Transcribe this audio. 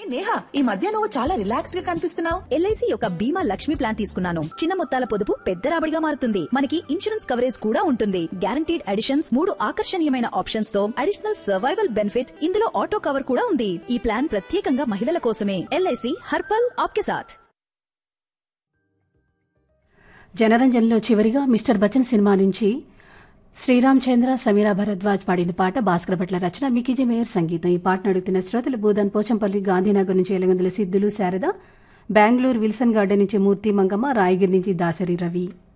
నేహా ఈ మధ్య నువ్వు చాలా రిలాక్స్డ్ గా కనిపిస్తున్నావు ఎల్ఐసి యొక్క బీమా లక్ష్మి ప్లాన్ తీసుకున్నాను చిన్న మొత్తాల పొదుపు పెద్ద రాబడిగా మారుతుంది మనకి ఇన్సూరెన్స్ కవరేజ్ కూడా ఉంటుంది గ్యారంటీడ్ అడిషన్స్ మూడు ఆకర్షణీయమైన ఆప్షన్స్ తో అడిషనల్ సర్వైవల్ బెనిఫిట్ ఇందులో ఆటో కవర్ కూడా ఉంది ఈ ప్లాన్ ప్రత్యేకంగా మహిళల కోసమే ఎల్ఐసి హర్పల్ ఆప్కే సాథ్ జనరంజన్లో చివరిగా మిస్టర్ బచ్చన్ సినిమా నుంచి శ్రీరామ్ చంద్ర సమీరా భరద్వాజ్ పాడిన పాట భాస్కర్ భట్ల రచన మికిజీ మేయర్ సంగీతం ఈ పాటను అడుగుతున్న శ్రోతలు భూదన్ పోచంపల్లి గాంధీనగర్ నుంచి ఎలగందుల సిద్ధులు శారద బెంగళూరు విల్సన్ గార్డెన్ నుంచి మూర్తి మంగమ్మ రాయగిరి నుంచి దాసరి రవి